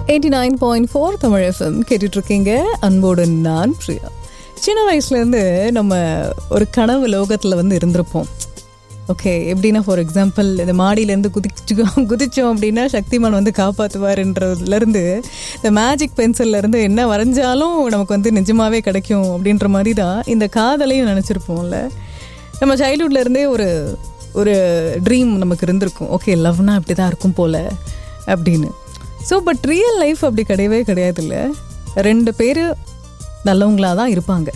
eighty nine point four Tamil FM கேட்டுட்ருக்கீங்க அன்போடு நான் பிரியா சின்ன வயசுலேருந்து நம்ம ஒரு கனவு லோகத்தில் வந்து இருந்திருப்போம் ஓகே எப்படின்னா ஃபார் எக்ஸாம்பிள் இந்த மாடியிலேருந்து குதிச்சு குதிச்சோம் அப்படின்னா சக்திமான் வந்து காப்பாற்றுவாருன்றதுலேருந்து இந்த மேஜிக் பென்சில்லேருந்து என்ன வரைஞ்சாலும் நமக்கு வந்து நிஜமாவே கிடைக்கும் அப்படின்ற மாதிரி தான் இந்த காதலையும் நினச்சிருப்போம்ல நம்ம சைல்ட்ஹுட்ல இருந்தே ஒரு ஒரு ட்ரீம் நமக்கு இருந்திருக்கும் ஓகே லவ்னா அப்படி தான் இருக்கும் போல அப்படின்னு ஸோ பட் ரியல் லைஃப் அப்படி கிடையவே கிடையாது இல்லை ரெண்டு பேர் நல்லவங்களாக தான் இருப்பாங்க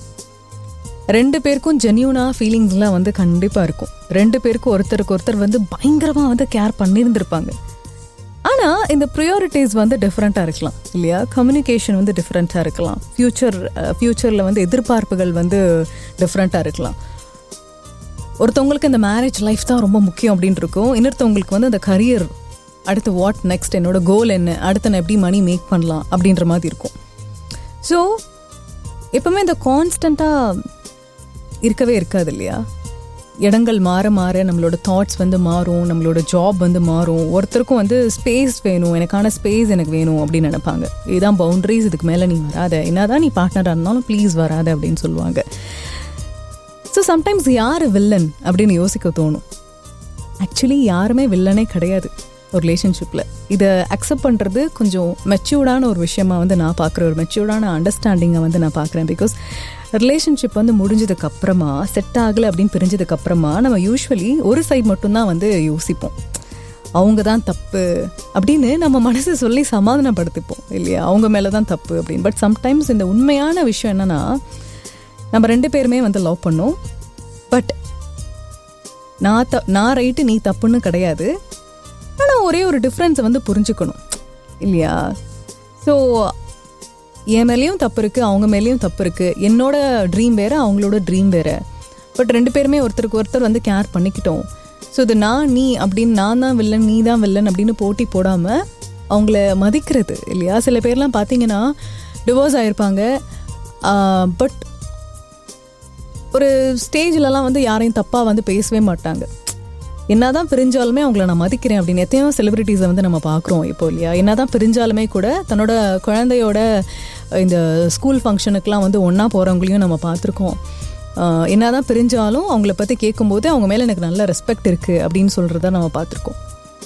ரெண்டு பேருக்கும் ஜென்யூனாக ஃபீலிங்ஸ்லாம் வந்து கண்டிப்பாக இருக்கும் ரெண்டு பேருக்கும் ஒருத்தருக்கு ஒருத்தர் வந்து பயங்கரமாக வந்து கேர் பண்ணியிருந்திருப்பாங்க ஆனால் இந்த ப்ரியாரிட்டிஸ் வந்து டிஃப்ரெண்ட்டாக இருக்கலாம் இல்லையா கம்யூனிகேஷன் வந்து டிஃப்ரெண்ட்டாக இருக்கலாம் ஃப்யூச்சர் ஃப்யூச்சரில் வந்து எதிர்பார்ப்புகள் வந்து டிஃப்ரெண்ட்டாக இருக்கலாம் ஒருத்தவங்களுக்கு இந்த மேரேஜ் லைஃப் தான் ரொம்ப முக்கியம் அப்படின்னு இருக்கும் இன்னொருத்தவங்களுக்கு வந்து அந்த கரியர் அடுத்து வாட் நெக்ஸ்ட் என்னோட கோல் என்ன அடுத்து நான் எப்படி மணி மேக் பண்ணலாம் அப்படின்ற மாதிரி இருக்கும் ஸோ எப்பவுமே இந்த கான்ஸ்டண்ட்டாக இருக்கவே இருக்காது இல்லையா இடங்கள் மாற மாற நம்மளோட தாட்ஸ் வந்து மாறும் நம்மளோட ஜாப் வந்து மாறும் ஒருத்தருக்கும் வந்து ஸ்பேஸ் வேணும் எனக்கான ஸ்பேஸ் எனக்கு வேணும் அப்படின்னு நினைப்பாங்க இதுதான் பவுண்டரிஸ் இதுக்கு மேலே நீ வராத என்னதான் நீ பார்ட்னராக இருந்தாலும் ப்ளீஸ் வராத அப்படின்னு சொல்லுவாங்க ஸோ சம்டைம்ஸ் யார் வில்லன் அப்படின்னு யோசிக்க தோணும் ஆக்சுவலி யாருமே வில்லனே கிடையாது ஒரு ரிலேஷன்ஷிப்பில் இதை அக்செப்ட் பண்ணுறது கொஞ்சம் மெச்சூர்டான ஒரு விஷயமா வந்து நான் பார்க்குறேன் ஒரு மெச்சூர்டான அண்டர்ஸ்டாண்டிங்கை வந்து நான் பார்க்குறேன் பிகாஸ் ரிலேஷன்ஷிப் வந்து முடிஞ்சதுக்கு அப்புறமா செட் ஆகலை அப்படின்னு பிரிஞ்சதுக்கு அப்புறமா நம்ம யூஸ்வலி ஒரு சைடு மட்டும்தான் வந்து யோசிப்போம் அவங்க தான் தப்பு அப்படின்னு நம்ம மனசு சொல்லி சமாதானப்படுத்திப்போம் இல்லையா அவங்க மேலே தான் தப்பு அப்படின்னு பட் சம்டைம்ஸ் இந்த உண்மையான விஷயம் என்னென்னா நம்ம ரெண்டு பேருமே வந்து லவ் பண்ணோம் பட் நான் த நான் ரைட்டு நீ தப்புன்னு கிடையாது ஆனால் ஒரே ஒரு டிஃப்ரென்ஸை வந்து புரிஞ்சுக்கணும் இல்லையா ஸோ என் மேலேயும் தப்பு இருக்குது அவங்க மேலேயும் தப்பு இருக்குது என்னோட ட்ரீம் வேறு அவங்களோட ட்ரீம் வேறு பட் ரெண்டு பேருமே ஒருத்தருக்கு ஒருத்தர் வந்து கேர் பண்ணிக்கிட்டோம் ஸோ இது நான் நீ அப்படின்னு நான் தான் வில்லன் நீ தான் வில்லன் அப்படின்னு போட்டி போடாமல் அவங்கள மதிக்கிறது இல்லையா சில பேர்லாம் பார்த்தீங்கன்னா டிவோர்ஸ் ஆகிருப்பாங்க பட் ஒரு ஸ்டேஜ்லலாம் வந்து யாரையும் தப்பாக வந்து பேசவே மாட்டாங்க என்னதான் பிரிஞ்சாலுமே அவங்கள நான் மதிக்கிறேன் அப்படின்னு எத்தனையோ செலிபிரிட்டிஸை வந்து நம்ம பார்க்குறோம் இப்போ இல்லையா என்னதான் பிரிஞ்சாலுமே கூட தன்னோட குழந்தையோட இந்த ஸ்கூல் ஃபங்க்ஷனுக்குலாம் வந்து ஒன்றா போகிறவங்களையும் நம்ம பார்த்துருக்கோம் என்னதான் பிரிஞ்சாலும் அவங்கள பற்றி கேட்கும்போது அவங்க மேலே எனக்கு நல்ல ரெஸ்பெக்ட் இருக்குது அப்படின்னு சொல்கிறத நம்ம பார்த்துருக்கோம்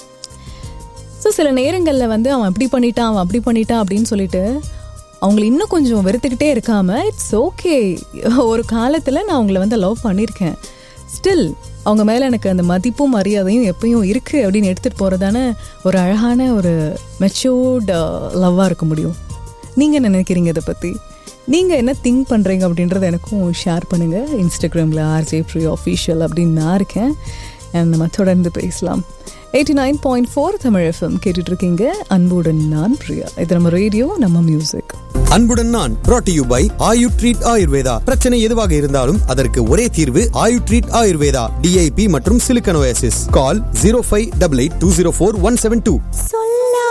ஸோ சில நேரங்களில் வந்து அவன் அப்படி பண்ணிட்டான் அவன் அப்படி பண்ணிட்டான் அப்படின்னு சொல்லிட்டு அவங்கள இன்னும் கொஞ்சம் வெறுத்துக்கிட்டே இருக்காம இட்ஸ் ஓகே ஒரு காலத்தில் நான் அவங்கள வந்து லவ் பண்ணியிருக்கேன் ஸ்டில் அவங்க மேலே எனக்கு அந்த மதிப்பும் மரியாதையும் எப்பயும் இருக்குது அப்படின்னு எடுத்துகிட்டு போகிறதான ஒரு அழகான ஒரு மெச்சூர்டு லவ்வாக இருக்க முடியும் நீங்கள் என்ன நினைக்கிறீங்க இதை பற்றி நீங்கள் என்ன திங்க் பண்ணுறீங்க அப்படின்றத எனக்கும் ஷேர் பண்ணுங்கள் இன்ஸ்டாகிராமில் ஆர்ஜே ப்ரீ ஆஃபீஷியல் அப்படின்னு நான் இருக்கேன் அண்ட் நம்ம தொடர்ந்து பேசலாம் eighty nine point four Tamil FM கேட்டுட்ருக்கீங்க அன்புடன் நான் பிரியா இது நம்ம ரேடியோ நம்ம மியூசிக் அன்புடன் நான் brought to you by Ayu treat Ayurveda பிரச்சனை எதுவாக இருந்தாலும் அதற்கு ஒரே தீர்வு ஆயு ட்ரீட் ஆயுர்வேதா டிஐபி மற்றும் silicosis call zero five double eight two zero four one seven two